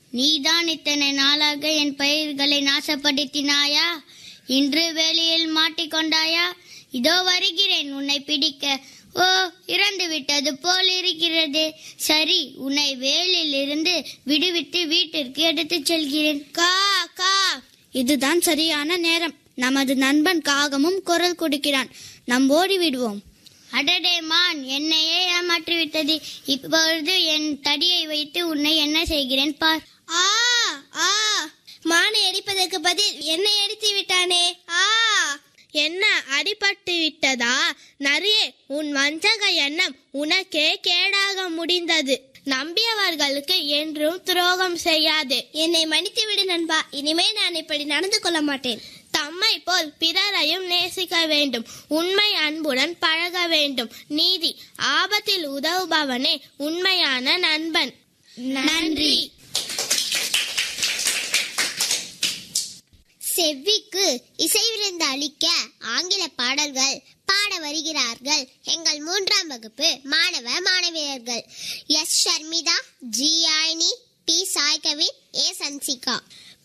நீதான் இத்தனை நாளாக என் பயிர்களை நாசப்படுத்தினாயா இன்று வேலியில் மாட்டிக்கொண்டாயா இதோ வருகிறேன் உன்னை பிடிக்க ஓ இறந்து விட்டது போல் இருக்கிறது சரி உன்னை வேலில் இருந்து விடுவித்து வீட்டிற்கு எடுத்துச் செல்கிறேன் கா கா இதுதான் சரியான நேரம் நமது நண்பன் காகமும் குரல் கொடுக்கிறான் நாம் ஓடி விடுவோம் அடடே மான் என்னையே ஏமாற்றி விட்டது இப்பொழுது என் தடியை வைத்து உன்னை என்ன செய்கிறேன் பார் ஆ ஆ மானை அடிப்பதற்கு பதில் என்னை அடித்து விட்டானே ஆ என்ன அடிபட்டு விட்டதா நரியே உன் வஞ்சக எண்ணம் உனக்கே கேடாக முடிந்தது நம்பியவர்களுக்கு என்றும் துரோகம் செய்யாது என்னை மன்னித்து விடு நண்பா இனிமே நான் இப்படி நடந்து கொள்ள மாட்டேன் தம்மை போல் பிறரையும் நேசிக்க வேண்டும் உண்மை அன்புடன் பழக வேண்டும் நீதி ஆபத்தில் உதவுபவனே உண்மையான நண்பன் நன்றி செவ்விக்கு இசை விருந்து அளிக்க ஆங்கில பாடல்கள் பாட வருகிறார்கள் எங்கள் மூன்றாம் வகுப்பு மாணவ மாணவியர்கள் S Sharmitha G Ayini T Saikavin A Sansika